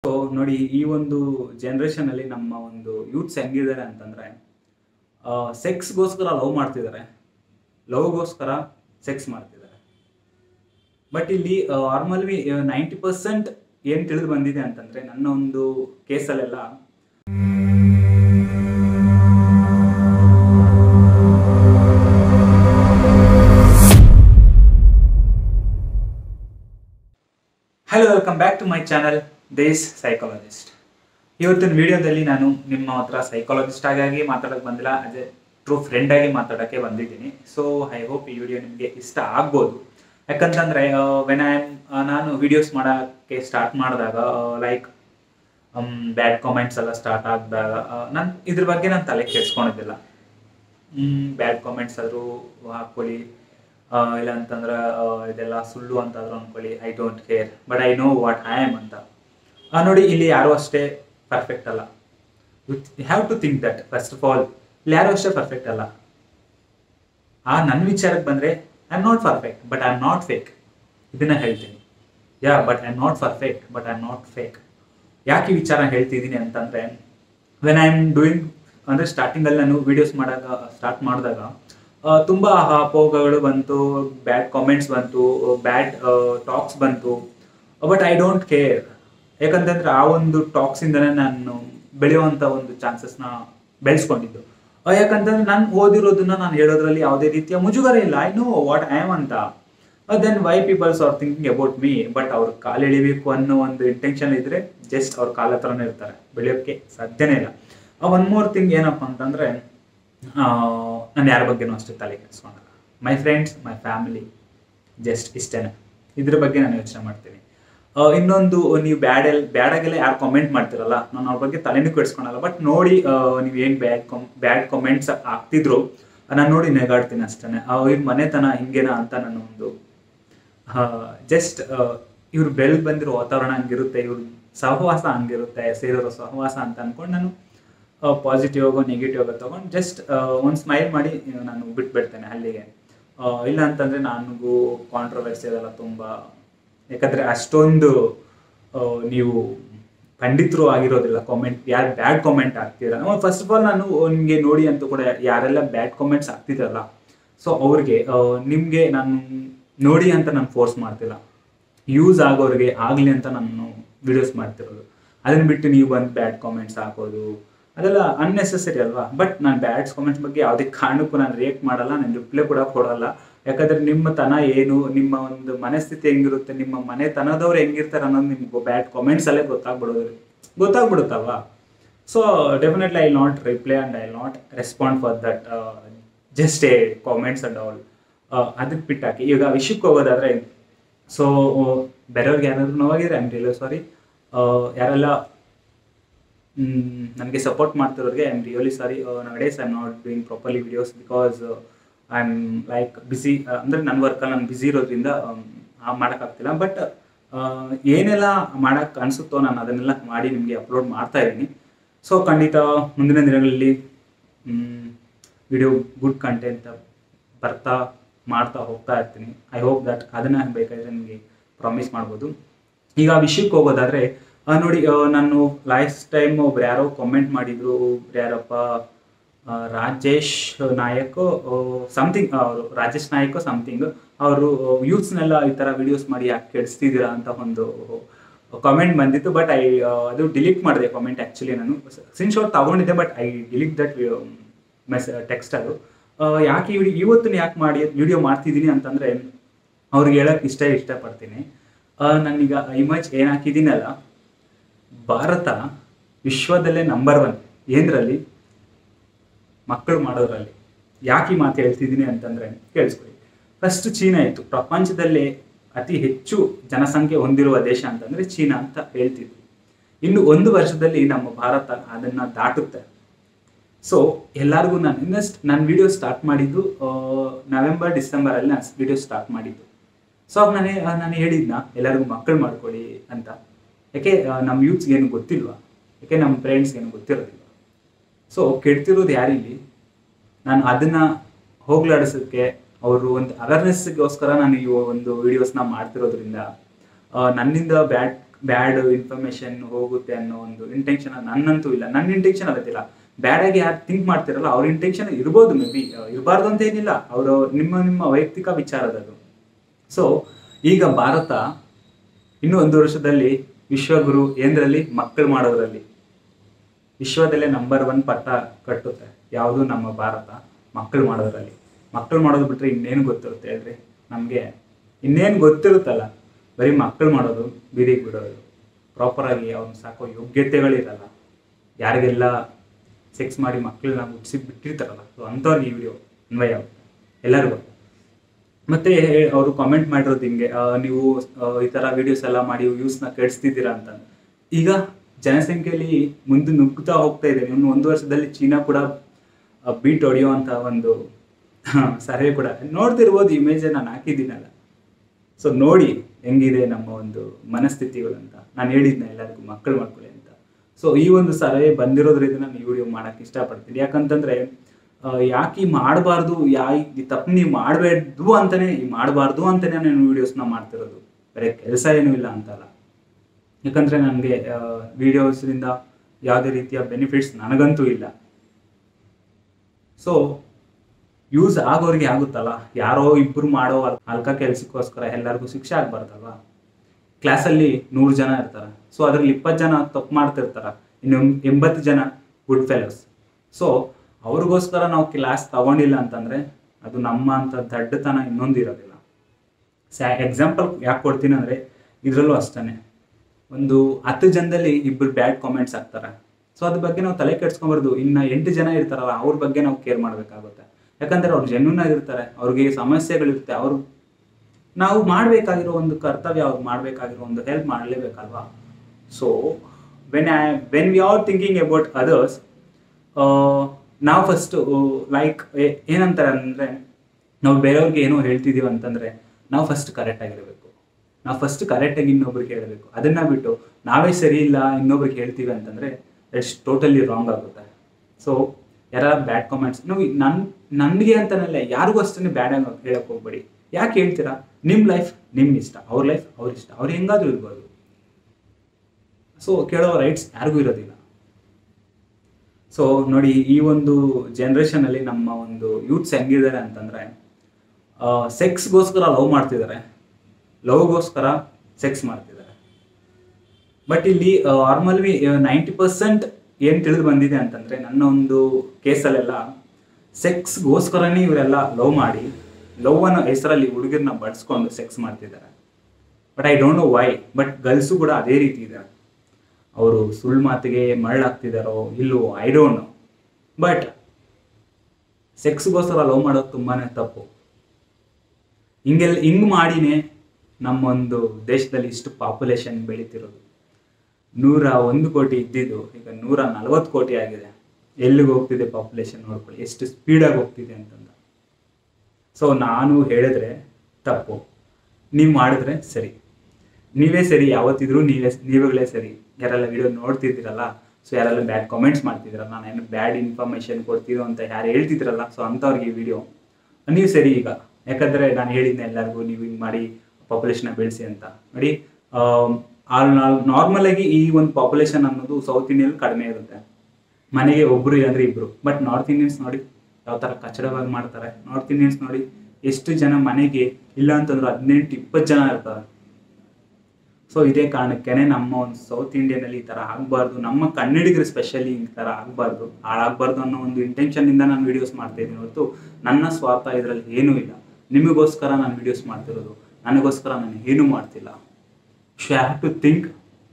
So ನೋಡಿ ಈ ಒಂದು ಜನರೇಷನ್ ಅಲ್ಲಿ ನಮ್ಮ ಒಂದು ಯೂತ್ಸ್ ಹೆಂಗಿದ್ದಾರೆ ಅಂತಂದ್ರೆ ಸೆಕ್ಸ್ಗೋಸ್ಕರ ಲವ್ ಮಾಡ್ತಿದ್ದಾರೆ ಲವ್ಗೋಸ್ಕರ ಸೆಕ್ಸ್ ಮಾಡ್ತಿದ್ದಾರೆ ಬಟ್ ಇಲ್ಲಿ ನಾರ್ಮಲ್ವಿ ನೈಂಟಿ ಪರ್ಸೆಂಟ್ ಏನು ತಿಳಿದು ಬಂದಿದೆ ಅಂತಂದ್ರೆ ನನ್ನ ಒಂದು ಕೇಸಲ್ಲೆಲ್ಲ hello welcome back to my channel ದೇಸ್ ಸೈಕಾಲಜಿಸ್ಟ್ ಇವತ್ತಿನ ವಿಡಿಯೋದಲ್ಲಿ ನಾನು ನಿಮ್ಮ ಹತ್ರ ಸೈಕಾಲಜಿಸ್ಟ್ ಆಗಿ ಮಾತಾಡೋಕೆ ಬಂದಿಲ್ಲ ಅದೇ ಟ್ರೂ ಫ್ರೆಂಡ್ ಆಗಿ ಮಾತಾಡೋಕ್ಕೆ ಬಂದಿದ್ದೀನಿ ಸೊ ಐ ಹೋಪ್ ಈ ವಿಡಿಯೋ ನಿಮಗೆ ಇಷ್ಟ ಆಗ್ಬೋದು ಯಾಕಂತಂದರೆ ವೆನ್ ಐ ನಾನು ವಿಡಿಯೋಸ್ ಮಾಡೋಕ್ಕೆ ಸ್ಟಾರ್ಟ್ ಮಾಡಿದಾಗ ಲೈಕ್ ಬ್ಯಾಡ್ ಕಾಮೆಂಟ್ಸ್ ಎಲ್ಲ ಸ್ಟಾರ್ಟ್ ಆಗಿದಾಗ ನಾನು ಇದ್ರ ಬಗ್ಗೆ ನಾನು ತಲೆ ಕೆಡ್ಸ್ಕೊಂಡಿದ್ದಿಲ್ಲ ಬ್ಯಾಡ್ ಕಾಮೆಂಟ್ಸ್ ಆದರೂ ಹಾಕ್ಕೊಳ್ಳಿ ಆ, ಇಲ್ಲ ಅಂತಂದ್ರೆ ಆ, ಇದೆಲ್ಲ ಸುಳ್ಳು ಅಂತಾದ್ರು ಅನ್ಕೊಳ್ಳಿ I don't care but I know what I am ಅಂತ ಆ, ನೋಡಿ ಇಲ್ಲಿ ಯಾರು ಅಷ್ಟೇ ಪರ್ಫೆಕ್ಟ್ ಅಲ್ಲ you have to think that first of all ಇಲ್ಲಿ ಯಾರು ಅಷ್ಟೇ ಪರ್ಫೆಕ್ಟ್ ಅಲ್ಲ ಆ ನನ್ನ ವಿಚಾರಕ್ಕೆ ಬಂದರೆ I am not perfect but I am not fake ಇದನ್ನ ಹೇಳ್ತೀನಿ yeah but I am not perfect but I am not fake ಯಾಕೆ ಈ ವಿಚಾರ ಹೇಳ್ತಿದ್ದೀನಿ ಅಂತಂದರೆ ವೆನ್ ಐ ಆಮ್ ಡೂಯಿಂಗ್ ಅಂದರೆ ಸ್ಟಾರ್ಟಿಂಗಲ್ಲಿ ನಾನು ವಿಡಿಯೋಸ್ ಮಾಡಾಗ ಸ್ಟಾರ್ಟ್ ಮಾಡಿದಾಗ ತುಂಬ ಅಪೋಹಗಳು ಬಂತು ಬ್ಯಾಡ್ ಕಾಮೆಂಟ್ಸ್ ಬಂತು ಬ್ಯಾಡ್ ಟಾಕ್ಸ್ ಬಂತು ಬಟ್ ಐ ಡೋಂಟ್ ಕೇರ್ ಯಾಕಂತಂದ್ರೆ ಆ ಒಂದು ಟಾಕ್ಸಿಂದನೇ ನಾನು ಬೆಳೆಯುವಂಥ ಒಂದು ಚಾನ್ಸಸ್ನ ಬೆಳೆಸ್ಕೊಂಡಿದ್ದು ಆ, ಯಾಕಂತಂದ್ರೆ ನಾನು ಓದಿರೋದನ್ನ ನಾನು ಹೇಳೋದ್ರಲ್ಲಿ ಯಾವುದೇ ರೀತಿಯ ಮುಜುಗರ ಇಲ್ಲ I know what I am ಅಂತ then why peoples are thinking about me but ಅವ್ರ ಕಾಲು ಎಳಿಬೇಕು ಅನ್ನೋ ಒಂದು ಇಂಟೆನ್ಷನ್ ಇದ್ರೆ ಜಸ್ಟ್ ಅವ್ರ ಕಾಲ ಹತ್ರನೇ ಇರ್ತಾರೆ ಬೆಳೆಯೋಕ್ಕೆ ಸಾಧ್ಯನೇ ಇಲ್ಲ ಒನ್ ಮೋರ್ ಥಿಂಗ್ ಏನಪ್ಪ ಅಂತಂದ್ರೆ ನಾನು ಯಾರ ಬಗ್ಗೆನೂ ಅಷ್ಟೇ ತಲೆ ಕೆಡಿಸ್ಕೊಂಡಲ್ಲ my friends my family just ಇಷ್ಟೇನೆ ಇದ್ರ ಬಗ್ಗೆ ನಾನು ಯೋಚನೆ ಮಾಡ್ತೀನಿ ಆ, ಇನ್ನೊಂದು ನೀವು ಬ್ಯಾಡ್ ಎಲ್ ಬ್ಯಾಡಾಗೆಲ್ಲ ಯಾರು ಕಾಮೆಂಟ್ ಮಾಡ್ತಿರಲ್ಲ ನಾನು ಅವ್ರ ಬಗ್ಗೆ ತಲೆನೂ ಕೆಡಿಸ್ಕೊಳಲ್ಲ ಬಟ್ ನೋಡಿ ಆ, ನೀವು ಏನು ಬ್ಯಾಡ್ ಕಾಮ್ ಬ್ಯಾಡ್ ಕಾಮೆಂಟ್ಸ್ ಆಗ್ತಿದ್ರು ನಾನು ನೋಡಿ ನೆಗಾಡ್ತೀನಿ ಅಷ್ಟೇ ಇವ್ರ ಮನೆತನ ಹಿಂಗೇನಾ ಅಂತ ನನ್ನ ಒಂದು ಜಸ್ಟ್ ಇವ್ರು ಬೆಳೆದು ಬಂದಿರೋ ವಾತಾವರಣ ಹಂಗಿರುತ್ತೆ ಇವ್ರ ಸಹವಾಸ ಹಂಗಿರುತ್ತೆ ಸೇರಿರೋ ಸಹವಾಸ ಅಂತ ಅನ್ಕೊಂಡು ನಾನು ಪಾಸಿಟಿವ್ ಆಗೋ ನೆಗೆಟಿವ್ ಆಗೋ ತಗೊಂಡು ಜಸ್ಟ್ ಒಂದು ಸ್ಮೈಲ್ ಮಾಡಿ ನಾನು ಬಿಟ್ಬಿಡ್ತೇನೆ ಅಲ್ಲಿಗೆ ಆ, ಇಲ್ಲ ಅಂತಂದ್ರೆ ನನಗೂ ಕಾಂಟ್ರವರ್ಸಿ ಅದೆಲ್ಲ ತುಂಬ ಯಾಕಂದ್ರೆ ಅಷ್ಟೊಂದು ಆ, ನೀವು ಪಂಡಿತರು ಆಗಿರೋದಿಲ್ಲ ಕಾಮೆಂಟ್ ಯಾರು ಬ್ಯಾಡ್ ಕಾಮೆಂಟ್ ಆಗ್ತೀರಾ ಫಸ್ಟ್ ಆಫ್ ಆಲ್ ನಾನು ನಿಮಗೆ ನೋಡಿ ಅಂತೂ ಕೂಡ ಯಾರೆಲ್ಲ ಬ್ಯಾಡ್ ಕಾಮೆಂಟ್ಸ್ ಆಗ್ತಿದ್ರಲ್ಲ ಸೊ ಅವ್ರಿಗೆ ನಿಮಗೆ ನಾನು ನೋಡಿ ಅಂತ ನಾನು ಫೋರ್ಸ್ ಮಾಡ್ತಿಲ್ಲ ಯೂಸ್ ಆಗೋರಿಗೆ ಆಗಲಿ ಅಂತ ನಾನು ವಿಡಿಯೋಸ್ ಮಾಡ್ತಿರೋದು ಅದನ್ನ ಬಿಟ್ಟು ನೀವು ಬಂದು ಬ್ಯಾಡ್ ಕಾಮೆಂಟ್ಸ್ ಹಾಕೋದು ಅದೆಲ್ಲ ಅನ್ನೆಸೆಸರಿ ಅಲ್ವಾ ಬಟ್ ನಾನು ಬ್ಯಾಡ್ಸ್ ಕಾಮೆಂಟ್ಸ್ ಬಗ್ಗೆ ಯಾವುದೇ ಕಾರಣಕ್ಕೂ ನಾನು ರಿಯಾಕ್ಟ್ ಮಾಡಲ್ಲ ನಾನು ರಿಪ್ಲೈ ಕೂಡ ಕೊಡಲ್ಲ ಯಾಕಂದ್ರೆ ನಿಮ್ಮ ತನ ಏನು ನಿಮ್ಮ ಒಂದು ಮನಸ್ಥಿತಿ ಹೆಂಗಿರುತ್ತೆ ನಿಮ್ಮ ಮನೆತನದವ್ರು ಹೆಂಗಿರ್ತಾರೆ ಅನ್ನೋದು ನಿಮ್ಗೆ ಬ್ಯಾಡ್ ಕಾಮೆಂಟ್ಸ್ ಅಲ್ಲೇ ಗೊತ್ತಾಗ್ಬಿಡೋದು ಗೊತ್ತಾಗ್ಬಿಡುತ್ತಲ್ವಾ so definitely I not reply and I not respond for that just a comments and all ಅದಕ್ಕೆ ಬಿಟ್ಟಾಕಿ ಈಗ ವಿಷಯಕ್ಕೆ ಹೋಗೋದಾದ್ರೆ ಸೊ ಬೇರೆಯವ್ರಿಗೆ ಯಾರಾದ್ರೂ ನೋವಾಗಿದ್ರೆ ಐ ಆಮ್ ರಿಯಲಿ ಸಾರಿ ಯಾರೆಲ್ಲ ನನಗೆ ಸಪೋರ್ಟ್ ಮಾಡ್ತಿರೋರಿಗೆ I am really sorry nowadays I am not doing properly videos because I am like busy ಅಂದರೆ ನನ್ನ ವರ್ಕಲ್ಲಿ ನಾನು ಬಿಸಿ ಇರೋದ್ರಿಂದ ಮಾಡೋಕ್ಕಾಗ್ತಿಲ್ಲ ಬಟ್ ಏನೆಲ್ಲ ಮಾಡೋಕ್ಕೆ ಅನಿಸುತ್ತೋ ನಾನು ಅದನ್ನೆಲ್ಲ ಮಾಡಿ ನಿಮಗೆ ಅಪ್ಲೋಡ್ ಮಾಡ್ತಾ ಇದ್ದೀನಿ ಸೊ ಖಂಡಿತ ಮುಂದಿನ ದಿನಗಳಲ್ಲಿ ವಿಡಿಯೋ ಗುಡ್ ಕಂಟೆಂಟ್ ಬರ್ತಾ ಮಾಡ್ತಾ ಹೋಗ್ತಾ ಇರ್ತೀನಿ ಐ ಹೋಪ್ ದಟ್ ಅದನ್ನ ಬೇಕಾದ್ರೆ ನಿಮಗೆ ಪ್ರಾಮಿಸ್ ಮಾಡ್ಬೋದು ಈಗ ಆ ವಿಷಯಕ್ಕೆ ಹೋಗೋದಾದ್ರೆ ಆ, ನೋಡಿ ಆ, ನಾನು ಲಾಸ್ಟ್ ಟೈಮ್ ಒಬ್ರು ಯಾರೋ ಕಾಮೆಂಟ್ ಮಾಡಿದ್ರು ಒಬ್ರು ಯಾರಪ್ಪ ಆ, ರಾಜೇಶ್ ನಾಯಕ್ ಸಮಥಿಂಗ್ ಅವರು ರಾಜೇಶ್ ನಾಯಕ್ ಸಮಥಿಂಗ್ ಅವರು ಯೂತ್ಸ್ನೆಲ್ಲ ಈ ಥರ ವಿಡಿಯೋಸ್ ಮಾಡಿ ಯಾಕೆ ಕೆಡಿಸ್ತಿದ್ದೀರಾ ಅಂತ ಒಂದು ಕಾಮೆಂಟ್ ಬಂದಿತ್ತು ಬಟ್ ಐ ಅದು ಡಿಲೀಟ್ ಮಾಡಿದೆ ಕಾಮೆಂಟ್ ಆ್ಯಕ್ಚುಲಿ ನಾನು ಸ್ಕ್ರೀನ್ ಶಾಟ್ ತಗೊಂಡಿದ್ದೆ but I delete that mess text ಅದು ಆ, ಯಾಕೆ ಈ ವಿಡಿಯೋ ಇವತ್ತು ಯಾಕೆ ಮಾಡಿ ವಿಡಿಯೋ ಮಾಡ್ತಿದ್ದೀನಿ ಅಂತಂದರೆ ಅವ್ರಿಗೆ ಹೇಳಕ್ಕೆ ಇಷ್ಟ ಇಷ್ಟಪಡ್ತೀನಿ ಆ, ನಾನೀಗ ಇಮೇಜ್ ಏನು ಹಾಕಿದ್ದೀನಲ್ಲ ಭಾರತ ವಿಶ್ವದಲ್ಲೇ ನಂಬರ್ ಒನ್ ಏನರಲ್ಲಿ ಮಕ್ಕಳು ಮಾಡೋದ್ರಲ್ಲಿ ಯಾಕೆ ಈ ಮಾತು ಹೇಳ್ತಿದ್ದೀನಿ ಅಂತಂದ್ರೆ ಕೇಳಿಸ್ಕೊಳ್ಳಿ ಫಸ್ಟ್ ಚೀನಾ ಇತ್ತು ಪ್ರಪಂಚದಲ್ಲೇ ಅತಿ ಹೆಚ್ಚು ಜನಸಂಖ್ಯೆ ಹೊಂದಿರುವ ದೇಶ ಅಂತಂದ್ರೆ ಚೀನಾ ಅಂತ ಹೇಳ್ತಿದ್ವಿ ಇನ್ನು ಒಂದು ವರ್ಷದಲ್ಲಿ ನಮ್ಮ ಭಾರತ ಅದನ್ನ ದಾಟುತ್ತೆ ಸೊ ಎಲ್ಲರಿಗೂ ನಾನು ಇನ್ನಸ್ಟ್ ನಾನು ವಿಡಿಯೋ ಸ್ಟಾರ್ಟ್ ಮಾಡಿದ್ದು ಆ, ನವೆಂಬರ್ ಡಿಸೆಂಬರ್ ಅಲ್ಲಿ ನಾನು ವಿಡಿಯೋ ಸ್ಟಾರ್ಟ್ ಮಾಡಿದ್ದು ಸೊ ಅವಾಗ ನಾನೇ ನಾನು ಹೇಳಿದ್ನ ಎಲ್ಲರಿಗೂ ಮಕ್ಕಳು ಮಾಡ್ಕೊಳ್ಳಿ ಅಂತ ಯಾಕೆ ಆ, ನಮ್ಮ ಯೂತ್ಸ್ಗೆ ಏನು ಗೊತ್ತಿಲ್ವಾ ಯಾಕೆ ನಮ್ಮ ಫ್ರೆಂಡ್ಸ್ಗೆ ಏನು ಗೊತ್ತಿರೋದಿಲ್ಲ ಸೊ ಕೆಡ್ತಿರೋದು ಯಾರಿಲ್ಲಿ ನಾನು ಅದನ್ನ ಹೋಗ್ಲಾಡಿಸೋಕ್ಕೆ ಅವರು ಒಂದು ಅವೇರ್ನೆಸ್ಗೋಸ್ಕರ ನಾನು ಈ ಒಂದು ವಿಡಿಯೋಸ್ನ ಮಾಡ್ತಿರೋದ್ರಿಂದ ಆ, ನನ್ನಿಂದ ಬ್ಯಾಡ್ ಬ್ಯಾಡ್ ಇನ್ಫಾರ್ಮೇಶನ್ ಹೋಗುತ್ತೆ ಅನ್ನೋ ಒಂದು ಇಂಟೆನ್ಷನ್ ನನ್ನಂತೂ ಇಲ್ಲ ನನ್ನ ಇಂಟೆನ್ಷನ್ ಆಗತ್ತಿಲ್ಲ ಬ್ಯಾಡ್ ಆಗಿ ಯಾರು ಥಿಂಕ್ ಮಾಡ್ತಿರಲ್ಲ ಅವ್ರ ಇಂಟೆನ್ಷನ್ ಇರ್ಬೋದು ಮೇ ಬಿ ಇರಬಾರ್ದು ಅಂತ ಏನಿಲ್ಲ ಅವರು ನಿಮ್ಮ ನಿಮ್ಮ ವೈಯಕ್ತಿಕ ವಿಚಾರದದು ಸೊ ಈಗ ಭಾರತ ಇನ್ನು ಒಂದು ವರ್ಷದಲ್ಲಿ ವಿಶ್ವಗುರು ಏನ್ರಲ್ಲಿ ಮಕ್ಕಳು ಮಾಡೋದ್ರಲ್ಲಿ ವಿಶ್ವದಲ್ಲೇ ನಂಬರ್ ಒನ್ ಪಟ್ಟ ಕಟ್ಟುತ್ತೆ ಯಾವುದು ನಮ್ಮ ಭಾರತ ಮಕ್ಕಳು ಮಾಡೋದ್ರಲ್ಲಿ ಮಕ್ಕಳು ಮಾಡೋದು ಬಿಟ್ರೆ ಇನ್ನೇನು ಗೊತ್ತಿರುತ್ತೆ ಹೇಳ್ರಿ ನಮಗೆ ಇನ್ನೇನು ಗೊತ್ತಿರುತ್ತಲ್ಲ ಬರೀ ಮಕ್ಕಳು ಮಾಡೋದು ಬೀದಿಗೆ ಬಿಡೋದು ಪ್ರಾಪರಾಗಿ ಅವ್ನು ಸಾಕೋ ಯೋಗ್ಯತೆಗಳಿರಲ್ಲ ಯಾರಿಗೆಲ್ಲ ಸೆಕ್ಸ್ ಮಾಡಿ ಮಕ್ಕಳನ್ನ ಹುಟ್ಟಿಸಿ ಬಿಟ್ಟಿರ್ತಾರಲ್ಲ ಸೊ ಅಂಥವ್ರಿಗೆ ಈ ವಿಡಿಯೋ ಅನ್ವಯ ಆಗುತ್ತೆ. ಎಲ್ಲರಿಗೂ ಮತ್ತೆ ಅವರು ಕಾಮೆಂಟ್ ಮಾಡಿರೋದು ಹಿಂಗೆ ಆ, ನೀವು ಆ, ಈ ತರ ವಿಡಿಯೋಸ್ ಎಲ್ಲ ಮಾಡಿ ವ್ಯೂಸ್ನ ಕೆಡಿಸ್ತಿದ್ದೀರಾ ಅಂತ ಈಗ ಜನಸಂಖ್ಯೆಯಲ್ಲಿ ಮುಂದೆ ನುಗ್ಗುತ್ತಾ ಹೋಗ್ತಾ ಇದೆ ಇನ್ನು ಒಂದು ವರ್ಷದಲ್ಲಿ ಚೀನಾ ಕೂಡ ಬೀಟ್ ಹೊಡೆಯುವಂತ ಒಂದು ಸರ್ವೆ ಕೂಡ ನೋಡ್ತಿರ್ಬೋದು ಇಮೇಜ್ ನಾನು ಹಾಕಿದ್ದೀನಲ್ಲ ಸೊ ನೋಡಿ ಹೆಂಗಿದೆ ನಮ್ಮ ಒಂದು ಮನಸ್ಥಿತಿಗಳು ಅಂತ ನಾನು ಹೇಳಿದ್ನ ಎಲ್ಲರಿಗೂ ಮಕ್ಕಳು ಮಾಡ್ಕೊಳ್ಳಿ ಅಂತ ಸೊ ಈ ಒಂದು ಸರ್ವೆ ಬಂದಿರೋದ್ರಿಂದ ನಾನು ಈ ವಿಡಿಯೋ ಮಾಡಕ್ಕೆ ಇಷ್ಟಪಡ್ತೀನಿ ಯಾಕಂತಂದ್ರೆ ಆ, ಯಾಕೆ ಈ ಮಾಡಬಾರ್ದು ಯಾ ಈ ತಪ್ಪು ನೀವು ಮಾಡಬೇಡ್ದು ಅಂತಾನೆ ಈ ಮಾಡಬಾರ್ದು ಅಂತಾನೆ ನಾನು ವಿಡಿಯೋಸ್ನ ಮಾಡ್ತಿರೋದು ಬೇರೆ ಕೆಲಸ ಏನೂ ಇಲ್ಲ ಅಂತಲ್ಲ ಯಾಕಂದ್ರೆ ನನಗೆ ವಿಡಿಯೋಸ್ರಿಂದ ಯಾವುದೇ ರೀತಿಯ ಬೆನಿಫಿಟ್ಸ್ ನನಗಂತೂ ಇಲ್ಲ ಸೊ ಯೂಸ್ ಆಗೋರಿಗೆ ಆಗುತ್ತಲ್ಲ ಯಾರೋ ಇಬ್ಬರು ಮಾಡೋ ಅಲ್- ಅಲ್ಕ ಕೆಲ್ಸಕ್ಕೋಸ್ಕರ ಎಲ್ಲರಿಗೂ ಶಿಕ್ಷೆ ಆಗ್ಬಾರ್ದಲ್ವಾ ಕ್ಲಾಸಲ್ಲಿ ನೂರು ಜನ ಇರ್ತಾರೆ ಸೊ ಅದ್ರಲ್ಲಿ ಇಪ್ಪತ್ತು ಜನ ತಪ್ಪು ಮಾಡ್ತಿರ್ತಾರ ಇನ್ನು ಎಂ- ಎಂಬತ್ತು ಜನ ಗುಡ್ ಫೆಲೋಸ್ ಸೊ ಅವ್ರಿಗೋಸ್ಕರ ನಾವು ಕ್ಲಾಸ್ ತಗೊಂಡಿಲ್ಲ ಅಂತಂದ್ರೆ ಅದು ನಮ್ಮ ಅಂತ ದಡ್ಡತನ ಇನ್ನೊಂದು ಇರೋದಿಲ್ಲ ಎಕ್ಸಾಂಪಲ್ ಯಾಕೆ ಕೊಡ್ತೀನಿ ಅಂದ್ರೆ ಇದರಲ್ಲೂ ಅಷ್ಟೇ ಒಂದು ಹತ್ತು ಜನದಲ್ಲಿ ಇಬ್ಬರು ಬ್ಯಾಡ್ ಕಾಮೆಂಟ್ಸ್ ಹಾಕ್ತಾರೆ ಸೊ ಅದ್ರ ಬಗ್ಗೆ ನಾವು ತಲೆ ಕೆಡ್ಸ್ಕೊಂಬಾರ್ದು ಇನ್ನ ಎಂಟು ಜನ ಇರ್ತಾರಲ್ಲ ಅವ್ರ ಬಗ್ಗೆ ನಾವು ಕೇರ್ ಮಾಡಬೇಕಾಗುತ್ತೆ ಯಾಕಂದ್ರೆ ಅವ್ರು ಜೆನ್ಯೂನ್ ಆಗಿರ್ತಾರೆ ಅವ್ರಿಗೆ ಸಮಸ್ಯೆಗಳಿರುತ್ತೆ ಅವ್ರು ನಾವು ಮಾಡಬೇಕಾಗಿರೋ ಒಂದು ಕರ್ತವ್ಯ ಅವ್ರು ಮಾಡಬೇಕಾಗಿರೋ ಒಂದು ಹೆಲ್ಪ್ ಮಾಡಲೇಬೇಕಲ್ವಾ so when I when we are thinking about others ನಾವು ಫಸ್ಟು ಲೈಕ್ ಏನಂತಾರೆ ಅಂದರೆ ನಾವು ಬೇರೆಯವ್ರಿಗೆ ಏನೋ ಹೇಳ್ತಿದೀವಿ ಅಂತಂದರೆ ನಾವು ಫಸ್ಟ್ ಕರೆಕ್ಟಾಗಿರಬೇಕು ನಾವು ಫಸ್ಟ್ ಕರೆಕ್ಟಾಗಿ ಇನ್ನೊಬ್ರಿಗೆ ಹೇಳಬೇಕು ಅದನ್ನ ಬಿಟ್ಟು ನಾವೇ ಸರಿ ಇಲ್ಲ ಇನ್ನೊಬ್ರಿಗೆ ಹೇಳ್ತೀವಿ ಅಂತಂದರೆ ಇಟ್ಸ್ ಟೋಟಲಿ ರಾಂಗ್ ಆಗುತ್ತೆ ಸೊ ಯಾರ ಬ್ಯಾಡ್ ಕಾಮೆಂಟ್ಸ್ ನಾವು ನನ್ ನನಗೆ ಅಂತನಲ್ಲ ಯಾರಿಗೂ ಅಷ್ಟೇ ಬ್ಯಾಡ್ ಆಗಿ ಹೇಳಕ್ ಹೋಗ್ಬೇಡಿ ಯಾಕೆ ಹೇಳ್ತೀರಾ ನಿಮ್ಮ ಲೈಫ್ ನಿಮ್ಗೆ ಇಷ್ಟ ಅವ್ರ ಲೈಫ್ ಅವ್ರ ಇಷ್ಟ ಅವ್ರು ಹೆಂಗಾದ್ರೂ ಇರ್ಬೋದು ಸೊ ಕೇಳೋ ರೈಟ್ಸ್ ಯಾರಿಗೂ ಇರೋದಿಲ್ಲ ಸೊ ನೋಡಿ ಈ ಒಂದು generation ಅಲ್ಲಿ ನಮ್ಮ ಒಂದು ಯೂತ್ಸ್ ಹೆಂಗಿದ್ದಾರೆ ಅಂತಂದ್ರೆ ಸೆಕ್ಸ್ಗೋಸ್ಕರ ಲವ್ ಮಾಡ್ತಿದ್ದಾರೆ ಲವ್ಗೋಸ್ಕರ ಸೆಕ್ಸ್ ಮಾಡ್ತಿದ್ದಾರೆ ಬಟ್ ಇಲ್ಲಿ ನಾರ್ಮಲ್ವಿ ನೈಂಟಿ ಪರ್ಸೆಂಟ್ ಏನು ತಿಳಿದು ಬಂದಿದೆ ಅಂತಂದ್ರೆ ನನ್ನ ಒಂದು ಕೇಸಲ್ಲೆಲ್ಲ ಸೆಕ್ಸ್ಗೋಸ್ಕರನೇ ಇವರೆಲ್ಲ ಲವ್ ಮಾಡಿ ಲವ್ ಅನ್ನೋ ಹೆಸರಲ್ಲಿ ಹುಡುಗರನ್ನ ಬಡ್ಸ್ಕೊಂಡು ಸೆಕ್ಸ್ ಮಾಡ್ತಿದ್ದಾರೆ but I don't know why but girls ಕೂಡ ಅದೇ ರೀತಿ ಇದೆ ಅವರು ಸುಳ್ಳು ಮಾತಿಗೆ ಮರಳಾಗ್ತಿದಾರೋ ಇಲ್ಲವೋ ಐ ಡೋಂಟ್ ನೋ ಬಟ್ ಸೆಕ್ಸ್ಗೋಸ್ಕರ ಲವ್ ಮಾಡೋದು ತುಂಬಾನೇ ತಪ್ಪು ಹಿಂಗೆಲ್ಲ ಹಿಂಗ್ ಮಾಡಿನೇ ನಮ್ಮೊಂದು ದೇಶದಲ್ಲಿ ಇಷ್ಟು ಪಾಪ್ಯುಲೇಷನ್ ಬೆಳೀತಿರೋದು ನೂರ ಒಂದು ಕೋಟಿ ಇದ್ದಿದ್ದು ಈಗ ನೂರ ನಲವತ್ತು ಕೋಟಿ ಆಗಿದೆ ಎಲ್ಲಿಗೆ ಹೋಗ್ತಿದೆ ಪಾಪ್ಯುಲೇಷನ್ ನೋಡ್ಕೊಳ್ಳಿ ಎಷ್ಟು ಸ್ಪೀಡಾಗಿ ಹೋಗ್ತಿದೆ ಅಂತಂದ ಸೊ ನಾನು ಹೇಳಿದ್ರೆ ತಪ್ಪು ನೀವು ಮಾಡಿದ್ರೆ ಸರಿ ನೀವೇ ಸರಿ ಯಾವತ್ತಿದ್ರು ನೀವೇ ನೀವುಗಳೇ ಸರಿ ಯಾರೆಲ್ಲ ವಿಡಿಯೋ ನೋಡ್ತಿದ್ದೀರಲ್ಲ ಸೊ ಯಾರೆಲ್ಲ ಬ್ಯಾಡ್ ಕಾಮೆಂಟ್ಸ್ ಮಾಡ್ತಿದ್ದೀರಲ್ಲ ನಾನು ಏನು ಬ್ಯಾಡ್ ಇನ್ಫಾರ್ಮೇಷನ್ ಕೊಡ್ತಿರೋ ಅಂತ ಯಾರು ಹೇಳ್ತಿದ್ರಲ್ಲ ಸೊ ಅಂಥವ್ರಿಗೆ ಈ ವಿಡಿಯೋ ನೀವು ಸರಿ ಈಗ ಯಾಕಂದ್ರೆ ನಾನು ಹೇಳಿದ್ದೆ ಎಲ್ಲರಿಗೂ ನೀವು ಹಿಂಗೆ ಮಾಡಿ ಪಾಪ್ಯುಲೇಷನ್ ಬೆಳೆಸಿ ಅಂತ ನೋಡಿ ನಾರ್ಮಲ್ ಆಗಿ ಈ ಒಂದು ಪಾಪ್ಯುಲೇಷನ್ ಅನ್ನೋದು ಸೌತ್ ಇಂಡಿಯನ್ ಕಡಿಮೆ ಇರುತ್ತೆ ಮನೆಗೆ ಒಬ್ರು ಇಲ್ಲಾಂದ್ರೆ ಇಬ್ರು ಬಟ್ ನಾರ್ತ್ ಇಂಡಿಯನ್ಸ್ ನೋಡಿ ಯಾವ ಥರ ಕಚಡವಾಗಿ ಮಾಡ್ತಾರೆ ನಾರ್ತ್ ಇಂಡಿಯನ್ಸ್ ನೋಡಿ ಎಷ್ಟು ಜನ ಮನೆಗೆ ಇಲ್ಲ ಅಂತಂದ್ರೆ ಹದಿನೆಂಟು ಇಪ್ಪತ್ತು ಜನ ಇರ್ತಾರೆ ಸೊ ಇದೇ ಕಾರಣಕ್ಕೇನೆ ನಮ್ಮ ಒಂದು ಸೌತ್ ಇಂಡಿಯನಲ್ಲಿ ಈ ಥರ ಆಗಬಾರ್ದು ನಮ್ಮ ಕನ್ನಡಿಗರು ಸ್ಪೆಷಲಿ ಈ ಥರ ಆಗಬಾರ್ದು ಹಾಳಾಗಬಾರ್ದು ಅನ್ನೋ ಒಂದು ಇಂಟೆನ್ಷನಿಂದ ನಾನು ವಿಡಿಯೋಸ್ ಮಾಡ್ತಾ ಇದ್ದೀನಿ ಹೊರತು ನನ್ನ ಸ್ವಾರ್ಥ ಇದರಲ್ಲಿ ಏನೂ ಇಲ್ಲ ನಿಮಗೋಸ್ಕರ ನಾನು ವಿಡಿಯೋಸ್ ಮಾಡ್ತಿರೋದು ನನಗೋಸ್ಕರ ನಾನು ಏನೂ ಮಾಡ್ತಿಲ್ಲ should have to think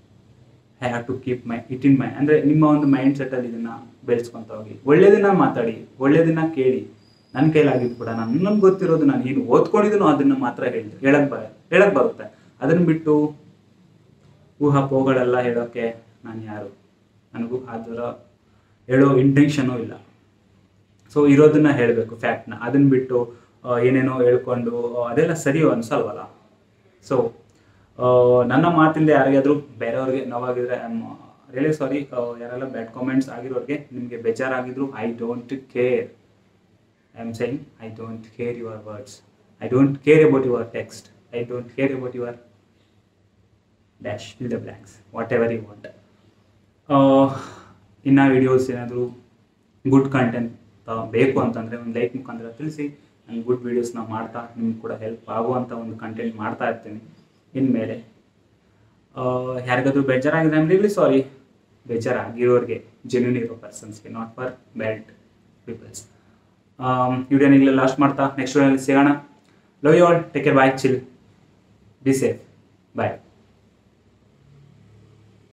I have to keep my it in my ಅಂದರೆ ನಿಮ್ಮ ಒಂದು ಮೈಂಡ್ ಸೆಟ್ಟಲ್ಲಿ ಇದನ್ನು ಬೆಳೆಸ್ಕೊಂತ ಹೋಗಿ ಒಳ್ಳೇದನ್ನ ಮಾತಾಡಿ ಒಳ್ಳೇದನ್ನ ಕೇಳಿ ನನ್ನ ಕೈಲಾಗಿದ್ದು ಕೂಡ ನಾನು ನನ್ಗೆ ಗೊತ್ತಿರೋದು ನಾನು ಏನು ಓದ್ಕೊಂಡಿದ್ದೀನೋ ಅದನ್ನು ಮಾತ್ರ ಹೇಳಿ ಹೇಳಕ್ ಬರ ಹೇಳಕ್ ಬರುತ್ತೆ ಅದನ್ನು ಬಿಟ್ಟು ಊಹಾಪೋಗಳೆಲ್ಲ ಹೇಳೋಕ್ಕೆ ನಾನು ಯಾರು ನನಗೂ ಅದರ ಹೇಳೋ ಇಂಟೆನ್ಷನೂ ಇಲ್ಲ ಸೊ ಇರೋದನ್ನ ಹೇಳಬೇಕು ಫ್ಯಾಕ್ಟ್ನ ಅದನ್ನ ಬಿಟ್ಟು ಆ, ಏನೇನೋ ಹೇಳ್ಕೊಂಡು ಆ, ಅದೆಲ್ಲ ಸರಿ ಅನ್ಸಲ್ವಲ್ಲ ಸೊ ನನ್ನ ಮಾತಿಂದ ಯಾರಿಗಾದ್ರೂ ಬೇರೆಯವ್ರಿಗೆ ನೋವಾಗಿದ್ರೆ ಐ ಆಮ್ ರಿಯಲಿ ಸಾರಿ ಯಾರೆಲ್ಲ ಬ್ಯಾಡ್ ಕಾಮೆಂಟ್ಸ್ ಆಗಿರೋರಿಗೆ ನಿಮಗೆ ಬೇಜಾರಾಗಿದ್ರು I don't care I am saying I don't care your words I don't care about your text I don't care about your dash fill the blanks whatever you want ಇನ್ನು videos ಏನಾದರೂ good content ಬೇಕು ಅಂತಂದರೆ ಒಂದು like ಮುಖಾಂತರ ತಿಳಿಸಿ ನಾನು good ವೀಡಿಯೋಸ್ನ ಮಾಡ್ತಾ ನಿಮ್ಗೆ ಕೂಡ ಹೆಲ್ಪ್ ಆಗುವಂಥ ಒಂದು ಕಂಟೆಂಟ್ ಮಾಡ್ತಾ ಇರ್ತೀನಿ ಇನ್ಮೇಲೆ ಯಾರಿಗಾದ್ರೂ ಬೇಜಾರಾಗಿದೆ ಅಂದ್ರೆ ಇಲ್ಲಿ ಸಾರಿ ಬೇಜಾರಾಗಿರೋರಿಗೆ ಜೆನ್ಯೂನ್ ಇರೋ ಪರ್ಸನ್ಸ್ಗೆ ನಾಟ್ ಫಾರ್ ಬ್ಯಾಡ್ ಪೀಪಲ್ಸ್ ವಿಡಿಯೋನ ಈಗಲೇ ಲಾಸ್ಟ್ ಮಾಡ್ತಾ ನೆಕ್ಸ್ಟ್ ವಿಡಿಯೋನಲ್ಲಿ ಸಿಗೋಣ love you all take care bye chill be safe bye